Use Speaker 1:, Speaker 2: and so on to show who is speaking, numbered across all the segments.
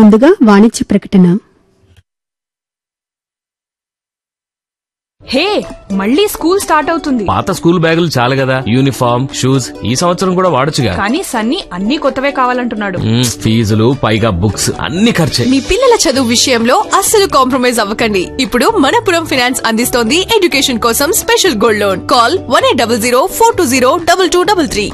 Speaker 1: ముందుగా వాణిజ్య ప్రకటన
Speaker 2: హే మళ్ళీ స్కూల్ స్టార్ట్ అవుతుంది
Speaker 3: పాత స్కూల్ బ్యాగులు చాలు కదా యూనిఫామ్ షూస్ ఈ సంవత్సరం కూడా వాడొచ్చుగా
Speaker 2: కానీ సన్నీ అన్ని కొత్తవే కావాలంటున్నాడు
Speaker 3: మ్మ్, ఫీజులు పైగా బుక్స్ అన్ని ఖర్చే
Speaker 4: మీ పిల్లల చదువు విషయంలో అస్సలు కాంప్రమైజ్ అవ్వకండి ఇప్పుడు మనపురం ఫైనాన్స్ అందిస్తోంది ఎడ్యుకేషన్ కోసం special gold loan call one eight double zero four two zero double two double three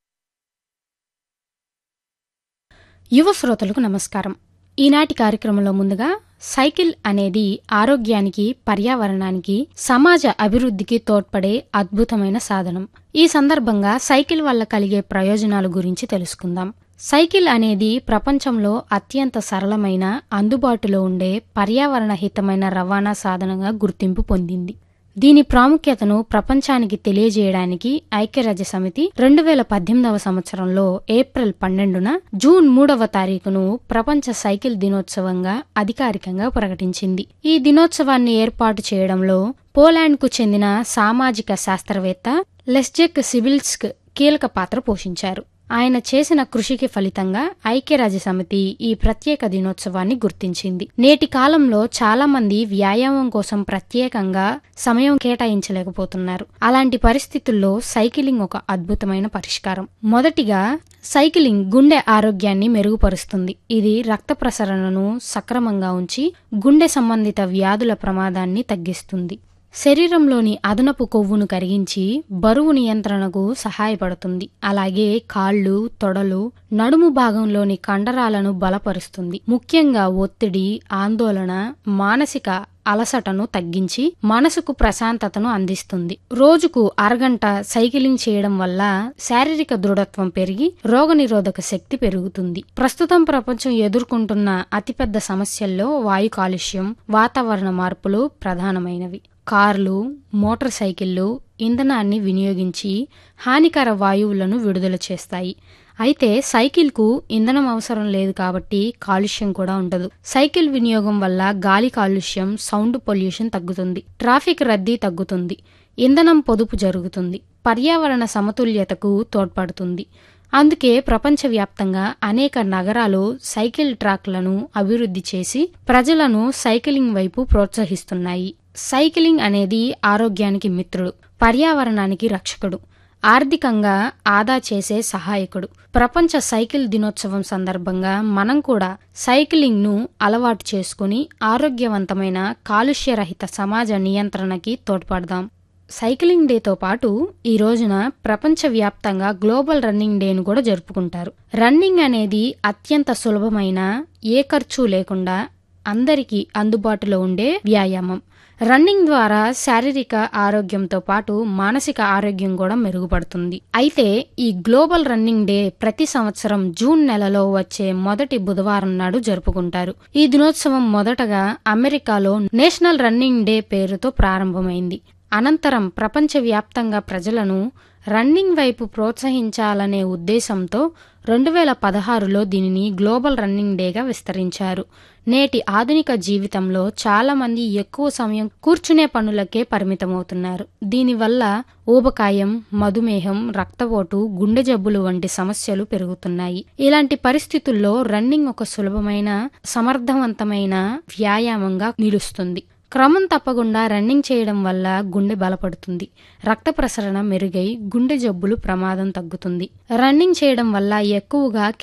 Speaker 5: యువ శ్రోతలకు నమస్కారం ఈనాటి కార్యక్రమంలో ముందుగా సైకిల్ అనేది ఆరోగ్యానికి పర్యావరణానికి సమాజ అభివృద్ధికి తోడ్పడే అద్భుతమైన సాధనం ఈ సందర్భంగా సైకిల్ వల్ల కలిగే ప్రయోజనాల గురించి తెలుసుకుందాం సైకిల్ అనేది ప్రపంచంలో అత్యంత సరళమైన అందుబాటులో ఉండే పర్యావరణ హితమైన రవాణా సాధనంగా గుర్తింపు పొందింది దీని ప్రాముఖ్యతను ప్రపంచానికి తెలియజేయడానికి ఐక్యరాజ్య సమితి రెండు వేల పద్దెనిమిదవ సంవత్సరంలో ఏప్రిల్ పన్నెండున జూన్ మూడవ తారీఖును ప్రపంచ సైకిల్ దినోత్సవంగా అధికారికంగా ప్రకటించింది ఈ దినోత్సవాన్ని ఏర్పాటు చేయడంలో పోలాండ్కు చెందిన సామాజిక శాస్త్రవేత్త లెస్జెక్ సిబిల్స్క్ కీలక పాత్ర పోషించారు ఆయన చేసిన కృషికి ఫలితంగా ఐక్యరాజ్య సమితి ఈ ప్రత్యేక దినోత్సవాన్ని గుర్తించింది నేటి కాలంలో చాలా మంది వ్యాయామం కోసం ప్రత్యేకంగా సమయం కేటాయించలేకపోతున్నారు అలాంటి పరిస్థితుల్లో సైకిలింగ్ ఒక అద్భుతమైన పరిష్కారం మొదటిగా సైకిలింగ్ గుండె ఆరోగ్యాన్ని మెరుగుపరుస్తుంది ఇది రక్త ప్రసరణను సక్రమంగా ఉంచి గుండె సంబంధిత వ్యాధుల ప్రమాదాన్ని తగ్గిస్తుంది శరీరంలోని అదనపు కొవ్వును కరిగించి బరువు నియంత్రణకు సహాయపడుతుంది అలాగే కాళ్ళు తొడలు నడుము భాగంలోని కండరాలను బలపరుస్తుంది ముఖ్యంగా ఒత్తిడి ఆందోళన మానసిక అలసటను తగ్గించి మనసుకు ప్రశాంతతను అందిస్తుంది రోజుకు అరగంట సైకిలింగ్ చేయడం వల్ల శారీరక దృఢత్వం పెరిగి రోగనిరోధక శక్తి పెరుగుతుంది ప్రస్తుతం ప్రపంచం ఎదుర్కొంటున్న అతిపెద్ద సమస్యల్లో వాయు కాలుష్యం వాతావరణ మార్పులు ప్రధానమైనవి కార్లు మోటార్ సైకిళ్లు ఇంధనాన్ని వినియోగించి హానికర వాయువులను విడుదల చేస్తాయి అయితే సైకిల్కు ఇంధనం అవసరం లేదు కాబట్టి కాలుష్యం కూడా ఉండదు సైకిల్ వినియోగం వల్ల గాలి కాలుష్యం సౌండ్ పొల్యూషన్ తగ్గుతుంది ట్రాఫిక్ రద్దీ తగ్గుతుంది ఇంధనం పొదుపు జరుగుతుంది పర్యావరణ సమతుల్యతకు తోడ్పడుతుంది అందుకే ప్రపంచవ్యాప్తంగా అనేక నగరాలు సైకిల్ ట్రాక్లను అభివృద్ధి చేసి ప్రజలను సైకిలింగ్ వైపు ప్రోత్సహిస్తున్నాయి సైకిలింగ్ అనేది ఆరోగ్యానికి మిత్రుడు పర్యావరణానికి రక్షకుడు ఆర్థికంగా ఆదా చేసే సహాయకుడు ప్రపంచ సైకిల్ దినోత్సవం సందర్భంగా మనం కూడా సైక్లింగ్ ను అలవాటు చేసుకుని ఆరోగ్యవంతమైన కాలుష్యరహిత సమాజ నియంత్రణకి తోడ్పడదాం సైక్లింగ్ డేతో పాటు ఈ రోజున ప్రపంచవ్యాప్తంగా గ్లోబల్ రన్నింగ్ డేను కూడా జరుపుకుంటారు రన్నింగ్ అనేది అత్యంత సులభమైన ఏ ఖర్చు లేకుండా అందరికీ అందుబాటులో ఉండే వ్యాయామం రన్నింగ్ ద్వారా శారీరక ఆరోగ్యంతో పాటు మానసిక ఆరోగ్యం కూడా మెరుగుపడుతుంది అయితే ఈ గ్లోబల్ రన్నింగ్ డే ప్రతి సంవత్సరం జూన్ నెలలో వచ్చే మొదటి బుధవారం నాడు జరుపుకుంటారు ఈ దినోత్సవం మొదటగా అమెరికాలో నేషనల్ రన్నింగ్ డే పేరుతో ప్రారంభమైంది అనంతరం ప్రపంచవ్యాప్తంగా ప్రజలను రన్నింగ్ వైపు ప్రోత్సహించాలనే ఉద్దేశంతో రెండు వేల పదహారులో దీనిని గ్లోబల్ రన్నింగ్ డేగా విస్తరించారు నేటి ఆధునిక జీవితంలో చాలా మంది ఎక్కువ సమయం కూర్చునే పనులకే పరిమితమవుతున్నారు దీనివల్ల ఊబకాయం మధుమేహం రక్తపోటు గుండె జబ్బులు వంటి సమస్యలు పెరుగుతున్నాయి ఇలాంటి పరిస్థితుల్లో రన్నింగ్ ఒక సులభమైన సమర్థవంతమైన వ్యాయామంగా నిలుస్తుంది క్రమం తప్పకుండా రన్నింగ్ చేయడం వల్ల గుండె బలపడుతుంది రక్త ప్రసరణ మెరుగై గుండె జబ్బులు ప్రమాదం తగ్గుతుంది రన్నింగ్ చేయడం వల్ల ఎక్కువగా